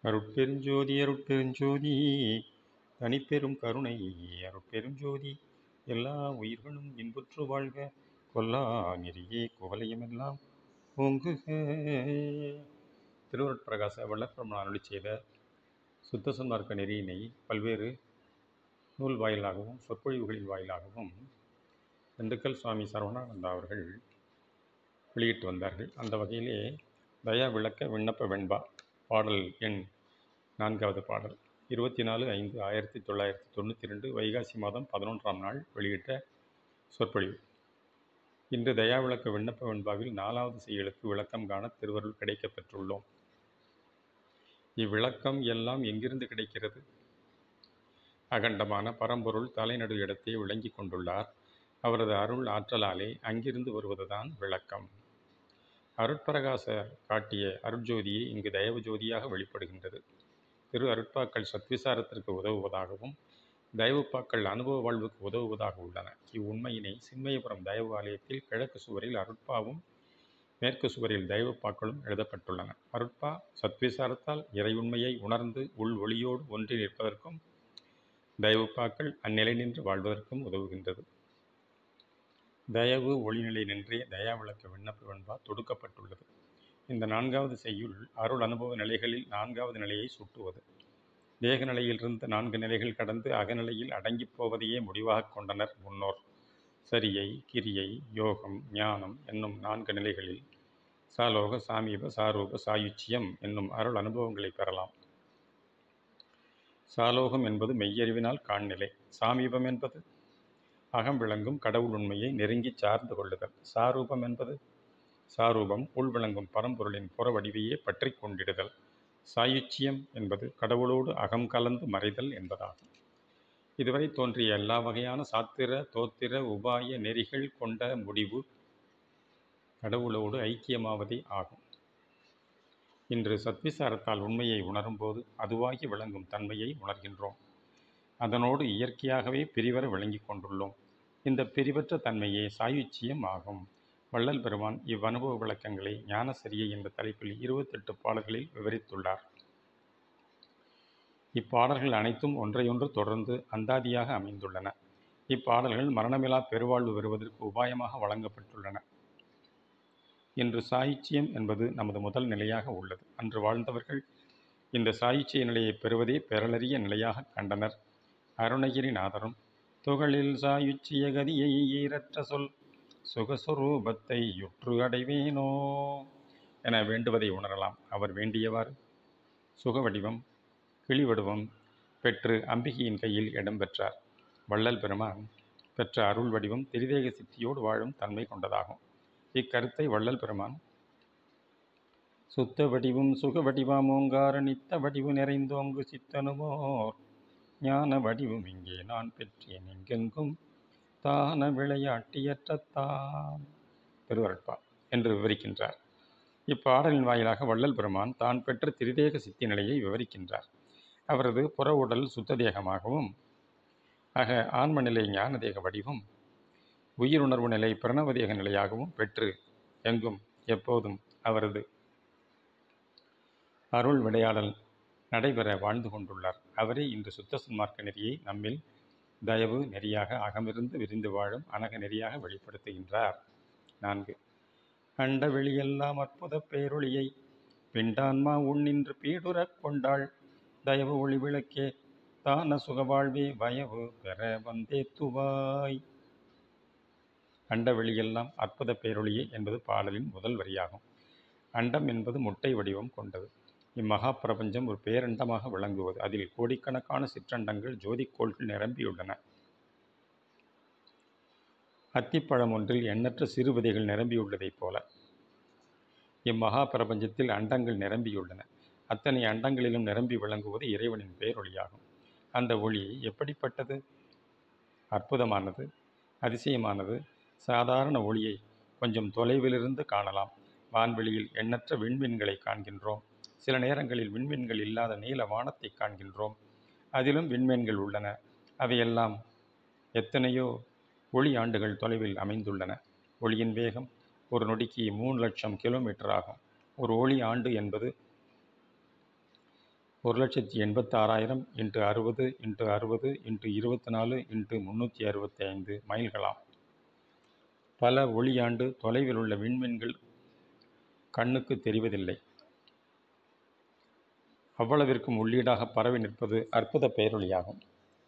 அருட்பெருஞ்சோதி அருட்பெருஞ்சோதி தனிப்பெரும் கருணை அருட்பெருஞ்சோதி எல்லா உயிர்களும் இன்புற்று வாழ்க கொல்லா நெறியே குவலயமெல்லாம் ஓங்குக திருவருட்பிரகாச வல்லற்பெருமான் அருளி செய்த சுத்த சன்மார்க்க நெறியினை பல்வேறு நூல் வாயிலாகவும் சொற்பொழிவுகளின் வாயிலாகவும் திண்டுக்கல் சுவாமி சரவணானந்தா அவர்கள் வெளியிட்டு வந்தார்கள் அந்த வகையிலே தயா விளக்க விண்ணப்ப வெண்பா பாடல் எண் நான்காவது பாடல் இருபத்தி நாலு ஐந்து ஆயிரத்தி தொள்ளாயிரத்தி தொண்ணூற்றி ரெண்டு வைகாசி மாதம் பதினொன்றாம் நாள் வெளியிட்ட சொற்பொழிவு இன்று தயா விளக்க விண்ணப்ப வெண்பாவில் நாலாவது செயலுக்கு விளக்கம் காண திருவருள் கிடைக்கப் பெற்றுள்ளோம் இவ்விளக்கம் எல்லாம் எங்கிருந்து கிடைக்கிறது அகண்டமான பரம்பொருள் தலைநடு இடத்தை விளங்கி கொண்டுள்ளார் அவரது அருள் ஆற்றலாலே அங்கிருந்து வருவதுதான் விளக்கம் அருட்பிரகாச காட்டிய அருட்ஜோதியை இங்கு தயவு ஜோதியாக வெளிப்படுகின்றது திரு அருட்பாக்கள் சத்விசாரத்திற்கு உதவுவதாகவும் தயவுப்பாக்கள் அனுபவ வாழ்வுக்கு உதவுவதாக உள்ளன இவ்வுண்மையினை சின்மயபுரம் தயவு ஆலயத்தில் கிழக்கு சுவரில் அருட்பாவும் மேற்கு சுவரில் தயவுப்பாக்களும் எழுதப்பட்டுள்ளன அருட்பா சத்விசாரத்தால் இறையுண்மையை உணர்ந்து உள் ஒளியோடு ஒன்றி நிற்பதற்கும் தயவுப்பாக்கள் அந்நிலை நின்று வாழ்வதற்கும் உதவுகின்றது தயவு ஒளிநிலை நின்றே தயா விளக்க விண்ணப்ப வெண்பா தொடுக்கப்பட்டுள்ளது இந்த நான்காவது செய்யுள் அருள் அனுபவ நிலைகளில் நான்காவது நிலையை சுட்டுவது தேக நிலையிலிருந்து நான்கு நிலைகள் கடந்து அகநிலையில் அடங்கிப் போவதையே முடிவாக கொண்டனர் முன்னோர் சரியை கிரியை யோகம் ஞானம் என்னும் நான்கு நிலைகளில் சாலோக சாமீப சாரூப சாயுச்சியம் என்னும் அருள் அனுபவங்களை பெறலாம் சாலோகம் என்பது மெய்யறிவினால் காண்நிலை சாமீபம் என்பது அகம் விளங்கும் கடவுள் உண்மையை நெருங்கி சார்ந்து கொள்ளுதல் சாரூபம் என்பது சாரூபம் உள் விளங்கும் பரம்பொருளின் புற வடிவையே பற்றி கொண்டிடுதல் சாயுச்சியம் என்பது கடவுளோடு அகம் கலந்து மறைதல் என்பதாகும் இதுவரை தோன்றிய எல்லா வகையான சாத்திர தோத்திர உபாய நெறிகள் கொண்ட முடிவு கடவுளோடு ஐக்கியமாவதே ஆகும் இன்று சத்விசாரத்தால் உண்மையை உணரும்போது அதுவாகி விளங்கும் தன்மையை உணர்கின்றோம் அதனோடு இயற்கையாகவே பிரிவர விளங்கிக் கொண்டுள்ளோம் இந்த பிரிவற்ற தன்மையே சாயுச்சியம் ஆகும் வள்ளல் பெருமான் இவ்வனுபவ விளக்கங்களை ஞானசரியை என்ற தலைப்பில் இருபத்தெட்டு பாடல்களில் விவரித்துள்ளார் இப்பாடல்கள் அனைத்தும் ஒன்றையொன்று தொடர்ந்து அந்தாதியாக அமைந்துள்ளன இப்பாடல்கள் மரணமிலா பெருவாழ்வு பெறுவதற்கு உபாயமாக வழங்கப்பட்டுள்ளன இன்று சாயுச்சியம் என்பது நமது முதல் நிலையாக உள்ளது அன்று வாழ்ந்தவர்கள் இந்த சாயுச்சிய நிலையை பெறுவதே பெறலறிய நிலையாக கண்டனர் அருணகிரிநாதரும் துகளில் சாயுச்சிய கதியை ஈரற்ற சொல் சுகஸ்வரூபத்தை யுற்று அடைவேனோ என வேண்டுவதை உணரலாம் அவர் வேண்டியவாறு சுக வடிவம் கிளி வடிவம் பெற்று அம்பிகையின் கையில் இடம்பெற்றார் வள்ளல் பெருமான் பெற்ற அருள் வடிவம் திரிதேக சித்தியோடு வாழும் தன்மை கொண்டதாகும் இக்கருத்தை வள்ளல் பெருமான் சுத்த வடிவும் சுக வடிவாம் ஓங்கார நித்த வடிவு நிறைந்தோங்கு சித்தனுமோர் ஞான வடிவும் இங்கே நான் பெற்றேன் எங்கெங்கும் தான விளையாட்டியற்றான் பெருவரட்பா என்று விவரிக்கின்றார் இப்பாடலின் வாயிலாக வள்ளல் பெருமான் தான் பெற்ற திரிதேக சித்தி நிலையை விவரிக்கின்றார் அவரது புற உடல் சுத்த தேகமாகவும் ஆக ஆன்ம நிலை ஞான தேக வடிவும் உயிருணர்வு நிலை பிரணவதேக நிலையாகவும் பெற்று எங்கும் எப்போதும் அவரது அருள் விளையாடல் நடைபெற வாழ்ந்து கொண்டுள்ளார் அவரே இன்று சுத்த சன்மார்க்க நெறியை நம்மில் தயவு நெறியாக அகமிருந்து விரிந்து வாழும் அனக நெறியாக வெளிப்படுத்துகின்றார் நான்கு அண்ட வெளியெல்லாம் அற்புத பேரொளியை பிண்டான்மா உண்ணின்று பீடுறக் கொண்டாள் தயவு ஒளி விளக்கே தான சுகவாழ்வே வயவு பெற வந்தே துவாய் அண்ட வெளியெல்லாம் அற்புத பேரொளியே என்பது பாடலின் முதல் வரியாகும் அண்டம் என்பது முட்டை வடிவம் கொண்டது இம்மகா பிரபஞ்சம் ஒரு பேரண்டமாக விளங்குவது அதில் கோடிக்கணக்கான சிற்றண்டங்கள் ஜோதிக்கோள்கள் நிரம்பியுள்ளன அத்திப்பழம் ஒன்றில் எண்ணற்ற சிறு விதைகள் நிரம்பியுள்ளதைப் போல இம்மகா பிரபஞ்சத்தில் அண்டங்கள் நிரம்பியுள்ளன அத்தனை அண்டங்களிலும் நிரம்பி விளங்குவது இறைவனின் பேரொளியாகும் அந்த ஒளி எப்படிப்பட்டது அற்புதமானது அதிசயமானது சாதாரண ஒளியை கொஞ்சம் தொலைவிலிருந்து காணலாம் வான்வெளியில் எண்ணற்ற விண்மீன்களை காண்கின்றோம் சில நேரங்களில் விண்மீன்கள் இல்லாத நீல வானத்தை காண்கின்றோம் அதிலும் விண்மீன்கள் உள்ளன அவையெல்லாம் எத்தனையோ ஒளி ஆண்டுகள் தொலைவில் அமைந்துள்ளன ஒளியின் வேகம் ஒரு நொடிக்கு மூணு லட்சம் கிலோமீட்டர் ஆகும் ஒரு ஒளி ஆண்டு என்பது ஒரு லட்சத்தி எண்பத்தாறாயிரம் இன்ட்டு அறுபது இன்ட்டு அறுபது இன்ட்டு இருபத்தி நாலு இன்ட்டு முந்நூற்றி அறுபத்தி ஐந்து மைல்களாம் பல ஒளியாண்டு தொலைவில் உள்ள விண்மீன்கள் கண்ணுக்கு தெரிவதில்லை அவ்வளவிற்கும் உள்ளீடாக பரவி நிற்பது அற்புத பேரொளியாகும்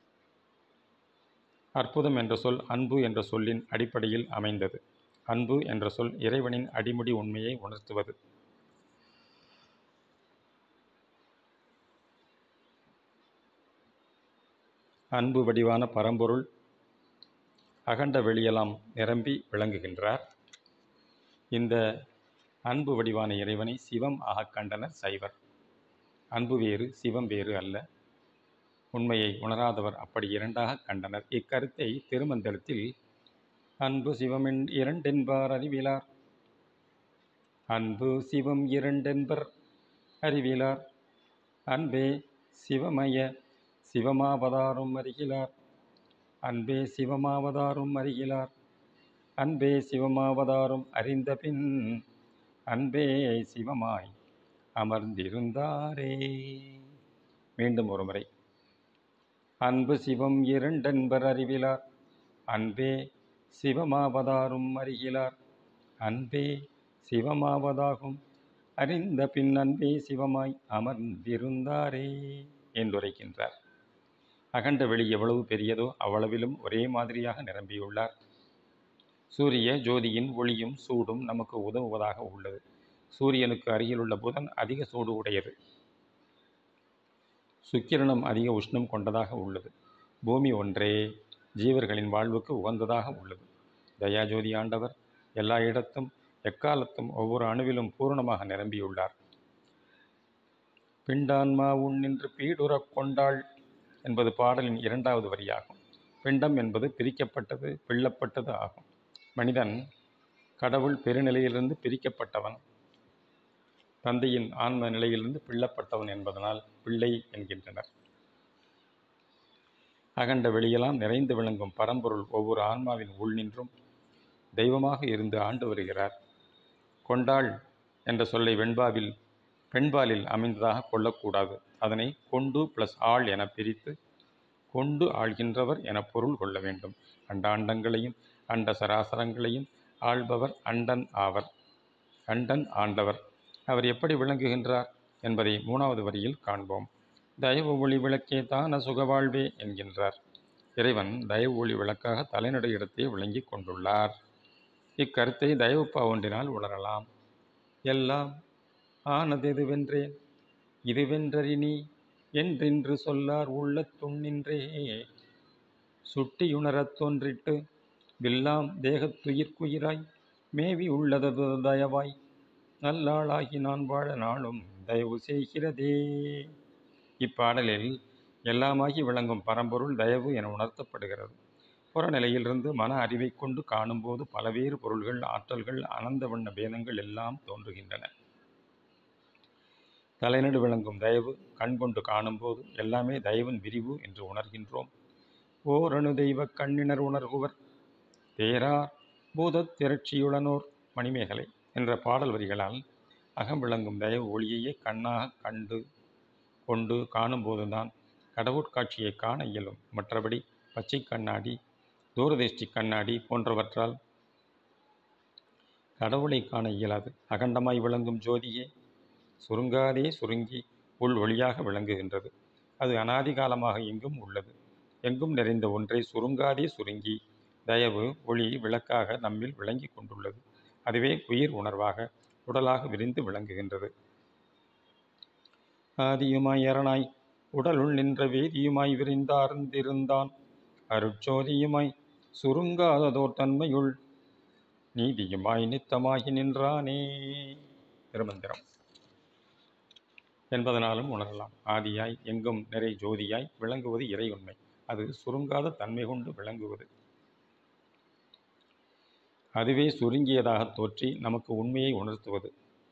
அற்புதம் என்ற சொல் அன்பு என்ற சொல்லின் அடிப்படையில் அமைந்தது அன்பு என்ற சொல் இறைவனின் அடிமுடி உண்மையை உணர்த்துவது அன்பு வடிவான பரம்பொருள் அகண்ட வெளியெல்லாம் நிரம்பி விளங்குகின்றார் இந்த அன்பு வடிவான இறைவனை சிவம் ஆகக் கண்டனர் சைவர் அன்பு வேறு சிவம் வேறு அல்ல உண்மையை உணராதவர் அப்படி இரண்டாக கண்டனர் இக்கருத்தை திருமந்திரத்தில் அன்பு சிவமின் இரண்டென்பார் அறிவிலார் அன்பு சிவம் இரண்டென்பர் அறிவிலார் அன்பே சிவமய சிவமாவதாரும் அறிகிலார் அன்பே சிவமாவதாரும் அறிகிலார் அன்பே சிவமாவதாரும் அறிந்த பின் அன்பே சிவமாய் அமர்ந்திருந்தாரே மீண்டும் ஒரு முறை அன்பு சிவம் இரண்டென்பர் அறிவிலார் அன்பே சிவமாவதாரும் அறிகிலார் அன்பே சிவமாவதாகும் அறிந்த பின் அன்பே சிவமாய் அமர்ந்திருந்தாரே என்றுரைக்கின்றார் அகண்ட வெளி எவ்வளவு பெரியதோ அவ்வளவிலும் ஒரே மாதிரியாக நிரம்பியுள்ளார் சூரிய ஜோதியின் ஒளியும் சூடும் நமக்கு உதவுவதாக உள்ளது சூரியனுக்கு அருகிலுள்ள புதன் அதிக சூடு உடையது சுக்கிரணம் அதிக உஷ்ணம் கொண்டதாக உள்ளது பூமி ஒன்றே ஜீவர்களின் வாழ்வுக்கு உகந்ததாக உள்ளது தயாஜோதி ஆண்டவர் எல்லா இடத்தும் எக்காலத்தும் ஒவ்வொரு அணுவிலும் பூரணமாக நிரம்பியுள்ளார் பிண்டான்மா உன் நின்று பீடுறக் கொண்டாள் என்பது பாடலின் இரண்டாவது வரியாகும் பிண்டம் என்பது பிரிக்கப்பட்டது பிள்ளப்பட்டது ஆகும் மனிதன் கடவுள் பெருநிலையிலிருந்து பிரிக்கப்பட்டவன் தந்தையின் ஆன்ம நிலையிலிருந்து பிள்ளப்பட்டவன் என்பதனால் பிள்ளை என்கின்றனர் அகண்ட வெளியெல்லாம் நிறைந்து விளங்கும் பரம்பொருள் ஒவ்வொரு ஆன்மாவின் உள் நின்றும் தெய்வமாக இருந்து ஆண்டு வருகிறார் கொண்டாள் என்ற சொல்லை வெண்பாவில் பெண்பாலில் அமைந்ததாக கொள்ளக்கூடாது அதனை கொண்டு பிளஸ் ஆள் என பிரித்து கொண்டு ஆள்கின்றவர் என பொருள் கொள்ள வேண்டும் அண்டாண்டங்களையும் அண்ட சராசரங்களையும் ஆள்பவர் அண்டன் ஆவர் அண்டன் ஆண்டவர் அவர் எப்படி விளங்குகின்றார் என்பதை மூணாவது வரியில் காண்போம் தயவு ஒளி விளக்கே தான சுகவாழ்வே என்கின்றார் இறைவன் தயவு ஒளி விளக்காக தலைநடு இடத்தை விளங்கி கொண்டுள்ளார் இக்கருத்தை தயவுப்பா ஒன்றினால் உணரலாம் எல்லாம் ஆனதெது வென்றேன் இது வென்றறினி என்றென்று சொல்லார் உள்ள துண்ணின்றே சுட்டியுணரத் தோன்றிட்டு வில்லாம் தேகத்துயிர்க்குயிராய் மேவி உள்ளதது தயவாய் நல்லாளாகி நான் வாழ நாளும் தயவு செய்கிறதே இப்பாடலில் எல்லாமாகி விளங்கும் பரம்பொருள் தயவு என உணர்த்தப்படுகிறது புறநிலையிலிருந்து மன அறிவை கொண்டு காணும்போது பலவேறு பொருள்கள் ஆற்றல்கள் அனந்த வண்ண பேதங்கள் எல்லாம் தோன்றுகின்றன தலைநடு விளங்கும் தயவு கண்கொண்டு காணும்போது எல்லாமே தயவின் விரிவு என்று உணர்கின்றோம் ஓரணு தெய்வ கண்ணினர் உணர்குவர் தேரார் பூதத் திரட்சியுடனோர் மணிமேகலை என்ற பாடல் வரிகளால் அகம் விளங்கும் தயவு ஒளியையே கண்ணாக கண்டு கொண்டு காணும்போதுதான் கடவுட்காட்சியை காண இயலும் மற்றபடி பச்சை கண்ணாடி தூரதிஷ்டி கண்ணாடி போன்றவற்றால் கடவுளை காண இயலாது அகண்டமாய் விளங்கும் ஜோதியே சுருங்காதே சுருங்கி உள் ஒளியாக விளங்குகின்றது அது அனாதி காலமாக எங்கும் உள்ளது எங்கும் நிறைந்த ஒன்றை சுருங்காதே சுருங்கி தயவு ஒளி விளக்காக நம்மில் விளங்கி கொண்டுள்ளது அதுவே உயிர் உணர்வாக உடலாக விரிந்து விளங்குகின்றது ஆதியுமாய் அரணாய் உடலுள் நின்ற வேதியுமாய் விரிந்தார்ந்திருந்தான் அருட்சோதியுமாய் சுருங்காததோர் தன்மையுள் நீதியுமாய் நித்தமாகி நின்றானே திருமந்திரம் என்பதனாலும் உணரலாம் ஆதியாய் எங்கும் நிறை ஜோதியாய் விளங்குவது இறை உண்மை அது சுருங்காத தன்மை கொண்டு விளங்குவது அதுவே சுருங்கியதாக தோற்றி நமக்கு உண்மையை உணர்த்துவது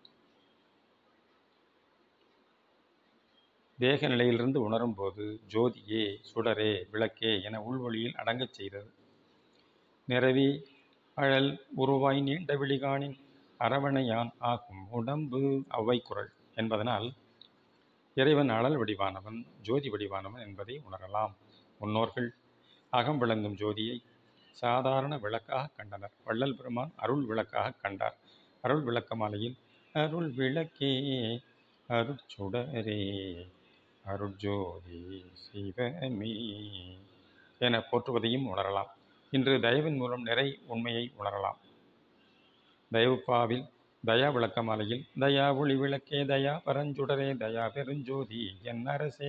தேக நிலையிலிருந்து உணரும்போது ஜோதியே சுடரே விளக்கே என உள்வொளியில் அடங்கச் செய்தது நிறவி அழல் உருவாய் நீண்ட விழிகாணின் அரவணையான் ஆகும் உடம்பு அவ்வை குரல் என்பதனால் இறைவன் அழல் வடிவானவன் ஜோதி வடிவானவன் என்பதை உணரலாம் முன்னோர்கள் அகம் விளங்கும் ஜோதியை சாதாரண விளக்காக கண்டனர் வள்ளல் பெருமான் அருள் விளக்காக கண்டார் அருள் விளக்க மாலையில் அருள் விளக்கே அருட்சுடரே அருட்ஜோதி சிவமே என போற்றுவதையும் உணரலாம் இன்று தயவின் மூலம் நிறை உண்மையை உணரலாம் தயவுப்பாவில் தயா விளக்க மாலையில் தயா ஒளி விளக்கே தயா பரஞ்சுடரே தயா பெருஞ்சோதி என் அரசே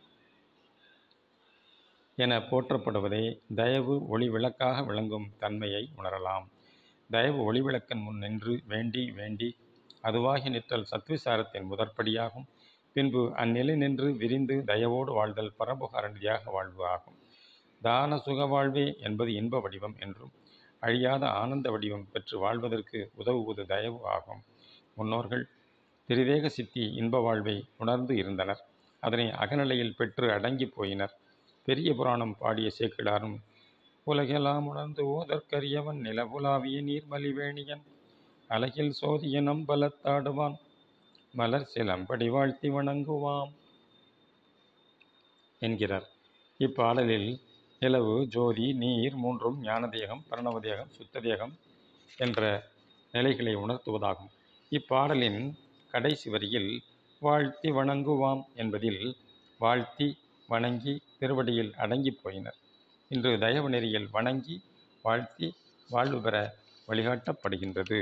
என போற்றப்படுவதே தயவு ஒளி விளக்காக விளங்கும் தன்மையை உணரலாம் தயவு ஒளி விளக்கன் முன் நின்று வேண்டி வேண்டி அதுவாகி நிற்றல் சத்விசாரத்தின் முதற்படியாகும் பின்பு அந்நிலை நின்று விரிந்து தயவோடு வாழ்தல் பரபுகாரணியாக வாழ்வு ஆகும் தான சுக வாழ்வே என்பது இன்ப வடிவம் என்றும் அழியாத ஆனந்த வடிவம் பெற்று வாழ்வதற்கு உதவுவது தயவு ஆகும் முன்னோர்கள் திரிதேக சித்தி இன்ப வாழ்வை உணர்ந்து இருந்தனர் அதனை அகநிலையில் பெற்று அடங்கி போயினர் பெரிய புராணம் பாடிய சேக்கிடாரும் உலகெல்லாம் உணர்ந்து ஓதற்கரியவன் நிலவுலாவிய நீர்மலிவேணியன் அலகில் சோதிய நம்பலத்தாடுவான் மலர் சிலம்படி வாழ்த்தி வணங்குவாம் என்கிறார் இப்பாடலில் நிலவு ஜோதி நீர் மூன்றும் ஞானதேகம் பரணவதேகம் சுத்ததேகம் என்ற நிலைகளை உணர்த்துவதாகும் இப்பாடலின் கடைசி வரியில் வாழ்த்தி வணங்குவாம் என்பதில் வாழ்த்தி வணங்கி திருவடியில் அடங்கி போயினர் இன்று தயவு நெறியில் வணங்கி வாழ்த்தி வாழ்வு பெற வழிகாட்டப்படுகின்றது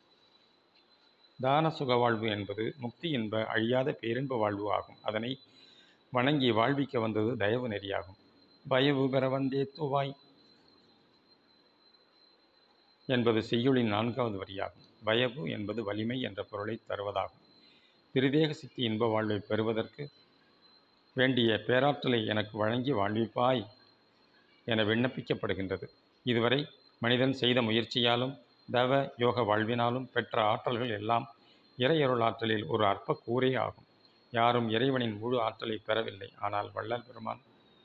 தான சுக வாழ்வு என்பது முக்தி என்ப அழியாத பேரின்ப வாழ்வு ஆகும் அதனை வணங்கி வாழ்விக்க வந்தது தயவு நெறியாகும் பயவு பெற வந்தே துவாய் என்பது செய்யுளின் நான்காவது வரியாகும் பயவு என்பது வலிமை என்ற பொருளை தருவதாகும் திருதேக சித்தி இன்ப வாழ்வை பெறுவதற்கு வேண்டிய பேராற்றலை எனக்கு வழங்கி வாழ்விப்பாய் என விண்ணப்பிக்கப்படுகின்றது இதுவரை மனிதன் செய்த முயற்சியாலும் தவ யோக வாழ்வினாலும் பெற்ற ஆற்றல்கள் எல்லாம் இறையருள் ஆற்றலில் ஒரு அற்ப கூரே ஆகும் யாரும் இறைவனின் முழு ஆற்றலை பெறவில்லை ஆனால் வள்ளல் பெருமான்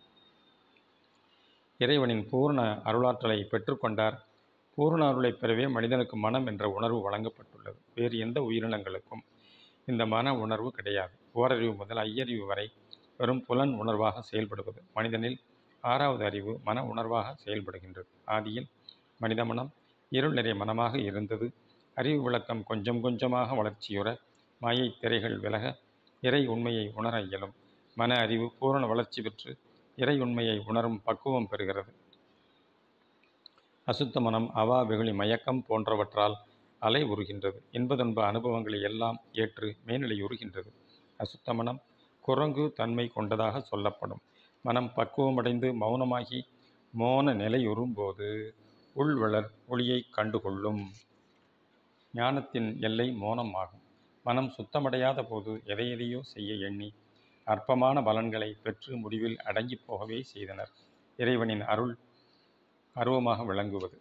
இறைவனின் பூர்ண அருளாற்றலை பெற்றுக்கொண்டார் பூர்ண அருளை பெறவே மனிதனுக்கு மனம் என்ற உணர்வு வழங்கப்பட்டுள்ளது வேறு எந்த உயிரினங்களுக்கும் இந்த மன உணர்வு கிடையாது ஓரறிவு முதல் ஐயறிவு வரை வெறும் புலன் உணர்வாக செயல்படுவது மனிதனில் ஆறாவது அறிவு மன உணர்வாக செயல்படுகின்றது ஆதியில் மனித மனம் இருள் நிறை மனமாக இருந்தது அறிவு விளக்கம் கொஞ்சம் கொஞ்சமாக வளர்ச்சியுற மாயை திரைகள் விலக இறை உண்மையை உணர இயலும் மன அறிவு பூரண வளர்ச்சி பெற்று இறை உண்மையை உணரும் பக்குவம் பெறுகிறது அசுத்த மனம் அவா வெகுளி மயக்கம் போன்றவற்றால் அலை உருகின்றது இன்பதுன்ப அனுபவங்களை எல்லாம் ஏற்று மேல்நிலையுறுகின்றது அசுத்த மனம் குரங்கு தன்மை கொண்டதாக சொல்லப்படும் மனம் பக்குவமடைந்து மௌனமாகி மோன நிலையுறும்போது உள்வளர் ஒளியை கண்டுகொள்ளும் ஞானத்தின் எல்லை மோனம் ஆகும் மனம் சுத்தமடையாத போது எதை எதையோ செய்ய எண்ணி அற்பமான பலன்களை பெற்று முடிவில் அடங்கி போகவே செய்தனர் இறைவனின் அருள் அருவமாக விளங்குவது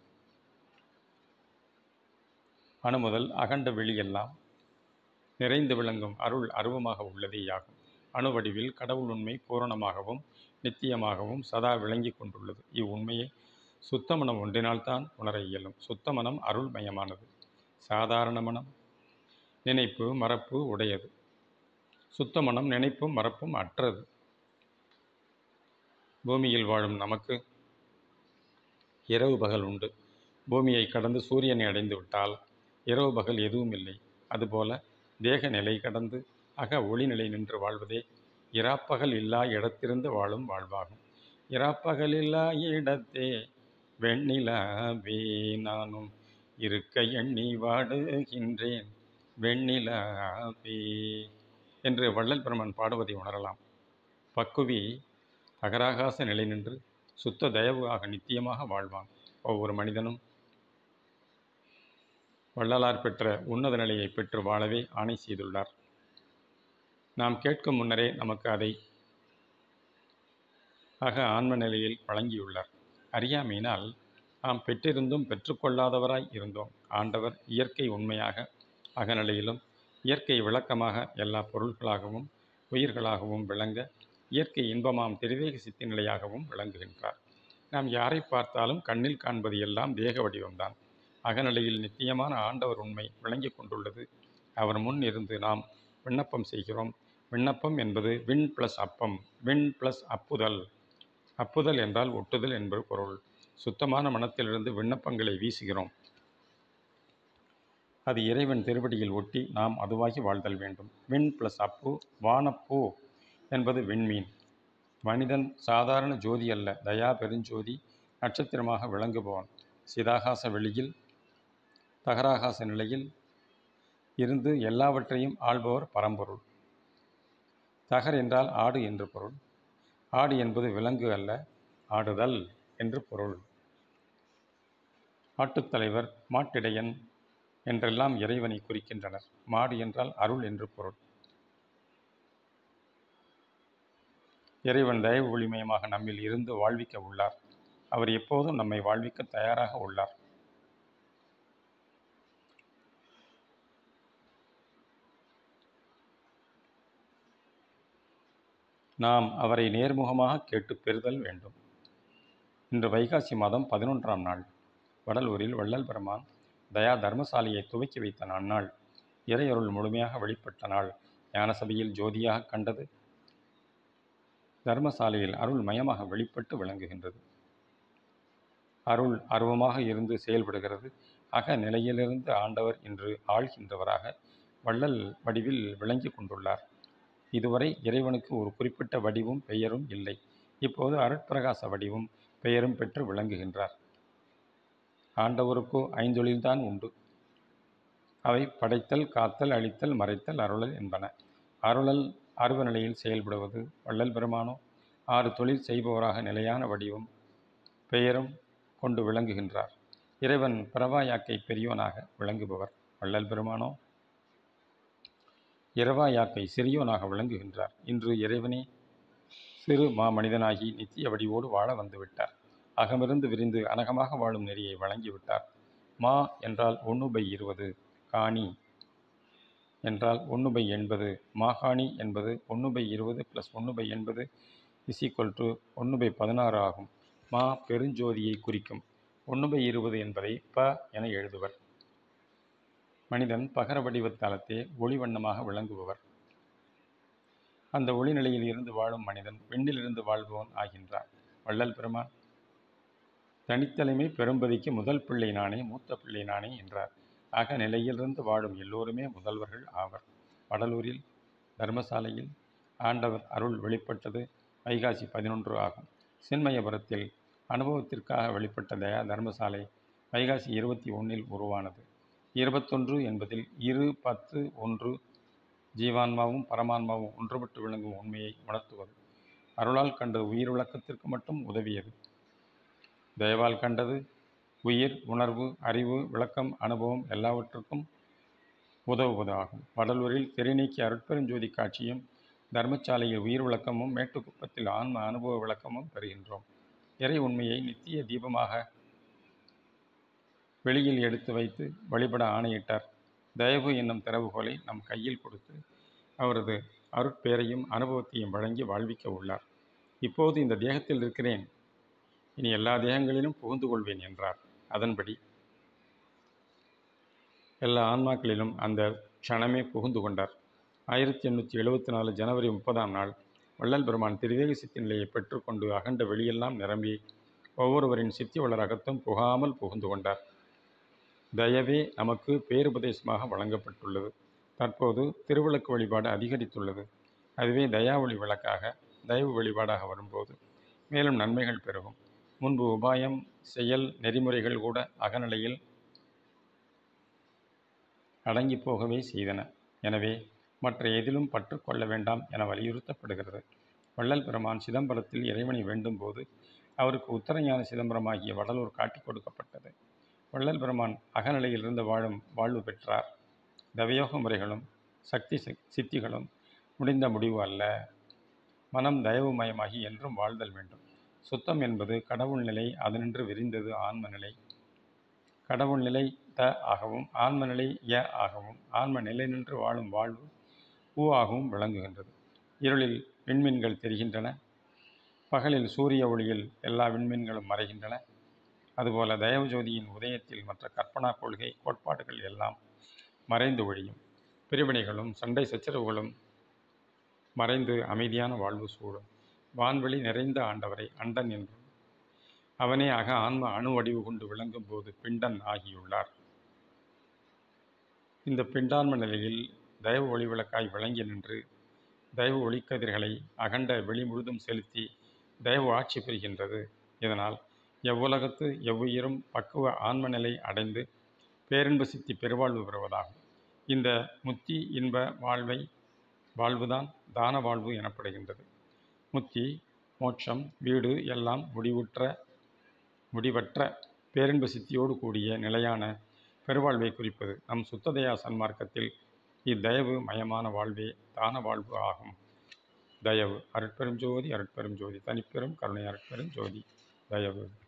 அணு முதல் அகண்ட வெளியெல்லாம் நிறைந்து விளங்கும் அருள் அருவமாக உள்ளதேயாகும் அணு வடிவில் கடவுள் உண்மை பூரணமாகவும் நித்தியமாகவும் சதா விளங்கி கொண்டுள்ளது இவ்வுண்மையை சுத்தமனம் ஒன்றினால்தான் உணர இயலும் சுத்தமனம் அருள்மயமானது சாதாரண மனம் நினைப்பு மறப்பு உடையது சுத்த மனம் நினைப்பும் மறப்பும் அற்றது பூமியில் வாழும் நமக்கு இரவு பகல் உண்டு பூமியை கடந்து சூரியனை அடைந்து விட்டால் இரவு பகல் எதுவும் இல்லை அதுபோல தேக நிலை கடந்து அக ஒளிநிலை நின்று வாழ்வதே இராப்பகல் இல்லா இடத்திருந்து வாழும் வாழ்வாகும் இராப்பகல் இல்லா இடத்தே வெண்ணிலாவே நானும் இருக்க எண்ணி வாடுகின்றேன் வெண்ணிலாவே என்று வள்ளல் பெருமன் பாடுவதை உணரலாம் பக்குவி அகராகாச நிலை நின்று சுத்த தயவு ஆக நித்தியமாக வாழ்வான் ஒவ்வொரு மனிதனும் வள்ளலார் பெற்ற உன்னத நிலையை பெற்று வாழவே ஆணை செய்துள்ளார் நாம் கேட்கும் முன்னரே நமக்கு அதை அக ஆன்ம நிலையில் வழங்கியுள்ளார் அறியாமையினால் நாம் பெற்றிருந்தும் பெற்றுக்கொள்ளாதவராய் இருந்தோம் ஆண்டவர் இயற்கை உண்மையாக அகநிலையிலும் இயற்கை விளக்கமாக எல்லா பொருள்களாகவும் உயிர்களாகவும் விளங்க இயற்கை இன்பமாம் திரிவேக சித்தி நிலையாகவும் விளங்குகின்றார் நாம் யாரை பார்த்தாலும் கண்ணில் காண்பது எல்லாம் தேக வடிவம்தான் அகநிலையில் நித்தியமான ஆண்டவர் உண்மை விளங்கி கொண்டுள்ளது அவர் முன் இருந்து நாம் விண்ணப்பம் செய்கிறோம் விண்ணப்பம் என்பது விண் ப்ளஸ் அப்பம் விண் ப்ளஸ் அப்புதல் அப்புதல் என்றால் ஒட்டுதல் என்பது பொருள் சுத்தமான மனத்திலிருந்து விண்ணப்பங்களை வீசுகிறோம் அது இறைவன் திருவடியில் ஒட்டி நாம் அதுவாகி வாழ்தல் வேண்டும் விண் ப்ளஸ் அப்பு வானப்பூ என்பது விண்மீன் மனிதன் சாதாரண ஜோதி அல்ல தயா பெருஞ்சோதி நட்சத்திரமாக விளங்குபவன் சிதாகாச வெளியில் தகராகாச நிலையில் இருந்து எல்லாவற்றையும் ஆள்பவர் பரம்பொருள் தகர் என்றால் ஆடு என்று பொருள் ஆடு என்பது விலங்கு அல்ல ஆடுதல் என்று பொருள் ஆட்டுத்தலைவர் மாட்டிடையன் என்றெல்லாம் இறைவனை குறிக்கின்றனர் மாடு என்றால் அருள் என்று பொருள் இறைவன் தயவு ஒளிமயமாக நம்மில் இருந்து வாழ்விக்க உள்ளார் அவர் எப்போதும் நம்மை வாழ்விக்க தயாராக உள்ளார் நாம் அவரை நேர்முகமாக கேட்டு பெறுதல் வேண்டும் இன்று வைகாசி மாதம் பதினொன்றாம் நாள் வடலூரில் வள்ளல் பெருமான் தயா தர்மசாலையை துவக்கி வைத்த நன்னாள் இறையருள் முழுமையாக வெளிப்பட்ட நாள் ஞானசபையில் ஜோதியாக கண்டது தர்மசாலையில் அருள் மயமாக வெளிப்பட்டு விளங்குகின்றது அருள் அருவமாக இருந்து செயல்படுகிறது அக நிலையிலிருந்து ஆண்டவர் இன்று ஆள்கின்றவராக வள்ளல் வடிவில் விளங்கி கொண்டுள்ளார் இதுவரை இறைவனுக்கு ஒரு குறிப்பிட்ட வடிவும் பெயரும் இல்லை இப்போது அருட்பிரகாச வடிவும் பெயரும் பெற்று விளங்குகின்றார் ஆண்டவருக்கோ ஐந்தொழில்தான் உண்டு அவை படைத்தல் காத்தல் அழித்தல் மறைத்தல் அருளல் என்பன அருளல் அருவ நிலையில் செயல்படுவது வள்ளல் பெருமானோ ஆறு தொழில் செய்பவராக நிலையான வடிவும் பெயரும் கொண்டு விளங்குகின்றார் இறைவன் பிரவாயாக்கை பெரியவனாக விளங்குபவர் வள்ளல் பெருமானோ இரவாயாக்கை சிறியோனாக விளங்குகின்றார் இன்று இறைவனே சிறு மா மனிதனாகி நித்திய வடிவோடு வாழ வந்துவிட்டார் அகமிருந்து விரிந்து அனகமாக வாழும் நெறியை வழங்கிவிட்டார் மா என்றால் ஒன்று பை இருபது காணி என்றால் ஒன்று பை எண்பது மாகாணி என்பது ஒன்று பை இருபது ப்ளஸ் ஒன்று பை எண்பது இஸ் ஈக்குவல் டு ஒன்று பை பதினாறு ஆகும் மா பெருஞ்சோதியை குறிக்கும் ஒன்று பை இருபது என்பதை ப என எழுதுவர் மனிதன் பகர வடிவத் தளத்தே ஒளி வண்ணமாக விளங்குபவர் அந்த ஒளி நிலையில் இருந்து வாழும் மனிதன் விண்ணிலிருந்து வாழ்பவன் ஆகின்றார் வள்ளல் பெருமான் தனித்தலைமை பெரும்பதிக்கு முதல் பிள்ளை நானே மூத்த பிள்ளை நானே என்றார் அக நிலையிலிருந்து வாழும் எல்லோருமே முதல்வர்கள் ஆவர் வடலூரில் தர்மசாலையில் ஆண்டவர் அருள் வெளிப்பட்டது வைகாசி பதினொன்று ஆகும் சின்மயபுரத்தில் அனுபவத்திற்காக வெளிப்பட்ட தயா தர்மசாலை வைகாசி இருபத்தி ஒன்றில் உருவானது இருபத்தொன்று என்பதில் இரு பத்து ஒன்று ஜீவான்மாவும் பரமான்மாவும் ஒன்றுபட்டு விளங்கும் உண்மையை உணர்த்துவது அருளால் கண்டது உயிர் விளக்கத்திற்கு மட்டும் உதவியது தயவால் கண்டது உயிர் உணர்வு அறிவு விளக்கம் அனுபவம் எல்லாவற்றுக்கும் உதவுவது ஆகும் வடலூரில் திரைநீக்கி அருட்பெருஞ்சோதி காட்சியும் தர்மசாலையில் உயிர் விளக்கமும் மேட்டுக்குப்பத்தில் ஆன்ம அனுபவ விளக்கமும் பெறுகின்றோம் இறை உண்மையை நித்திய தீபமாக வெளியில் எடுத்து வைத்து வழிபட ஆணையிட்டார் தயவு என்னும் திறவுகோலை நம் கையில் கொடுத்து அவரது அருட்பேரையும் அனுபவத்தையும் வழங்கி வாழ்விக்க உள்ளார் இப்போது இந்த தேகத்தில் இருக்கிறேன் இனி எல்லா தேகங்களிலும் புகுந்து கொள்வேன் என்றார் அதன்படி எல்லா ஆன்மாக்களிலும் அந்த க்ஷணமே புகுந்து கொண்டார் ஆயிரத்தி எண்ணூற்றி எழுபத்தி நாலு ஜனவரி முப்பதாம் நாள் வள்ளல் பெருமான் திரிவேக சித்தி நிலையை பெற்றுக்கொண்டு அகண்ட வெளியெல்லாம் நிரம்பி ஒவ்வொருவரின் சித்தி வளரகத்தும் புகாமல் புகுந்து கொண்டார் தயவே நமக்கு பேருபதேசமாக வழங்கப்பட்டுள்ளது தற்போது திருவிளக்கு வழிபாடு அதிகரித்துள்ளது அதுவே தயாவொளி விளக்காக தயவு வழிபாடாக வரும்போது மேலும் நன்மைகள் பெருகும் முன்பு உபாயம் செயல் நெறிமுறைகள் கூட அகநிலையில் அடங்கி போகவே செய்தன எனவே மற்ற எதிலும் பற்று கொள்ள வேண்டாம் என வலியுறுத்தப்படுகிறது வள்ளல் பெருமான் சிதம்பரத்தில் இறைவனை வேண்டும் போது அவருக்கு உத்தரஞான சிதம்பரமாகிய வடலூர் காட்டிக் கொடுக்கப்பட்டது வள்ளல் பெருமான் அகநிலையிலிருந்து வாழும் வாழ்வு பெற்றார் தவயோக முறைகளும் சக்தி சித்திகளும் முடிந்த முடிவு அல்ல மனம் தயவுமயமாகி என்றும் வாழ்தல் வேண்டும் சுத்தம் என்பது கடவுள் நிலை அதனின்று விரிந்தது ஆன்ம நிலை கடவுள் நிலை த ஆகவும் ஆன்ம நிலை ய ஆகவும் ஆன்ம நிலை நின்று வாழும் வாழ்வு ஊ ஆகவும் விளங்குகின்றது இருளில் விண்மீன்கள் தெரிகின்றன பகலில் சூரிய ஒளியில் எல்லா விண்மீன்களும் மறைகின்றன அதுபோல தயவு ஜோதியின் உதயத்தில் மற்ற கற்பனா கொள்கை கோட்பாடுகள் எல்லாம் மறைந்து ஒழியும் பிரிவினைகளும் சண்டை சச்சரவுகளும் மறைந்து அமைதியான வாழ்வு சூழும் வான்வெளி நிறைந்த ஆண்டவரை அண்டன் என்றும் அவனே அக ஆன்ம அணு வடிவு கொண்டு விளங்கும் போது பிண்டன் ஆகியுள்ளார் இந்த பிண்டான்ம நிலையில் தயவு ஒளிவிளக்காய் விளங்கி நின்று தயவு ஒளிக்கதிர்களை அகண்ட வெளி முழுதும் செலுத்தி தயவு ஆட்சி பெறுகின்றது இதனால் எவ்வுலகத்து எவ்வுயிரும் பக்குவ ஆன்ம நிலை அடைந்து பேரின்ப சித்தி பெருவாழ்வு பெறுவதாகும் இந்த முத்தி இன்ப வாழ்வை வாழ்வுதான் தான வாழ்வு எனப்படுகின்றது முத்தி மோட்சம் வீடு எல்லாம் முடிவுற்ற முடிவற்ற பேரின்ப சித்தியோடு கூடிய நிலையான பெருவாழ்வை குறிப்பது நம் சுத்ததயா சன்மார்க்கத்தில் இத்தயவு மயமான வாழ்வே தான வாழ்வு ஆகும் தயவு அருட்பெரும் ஜோதி அருட்பெரும் ஜோதி தனிப்பெரும் கருணை அருட்பெரும் ஜோதி தயவு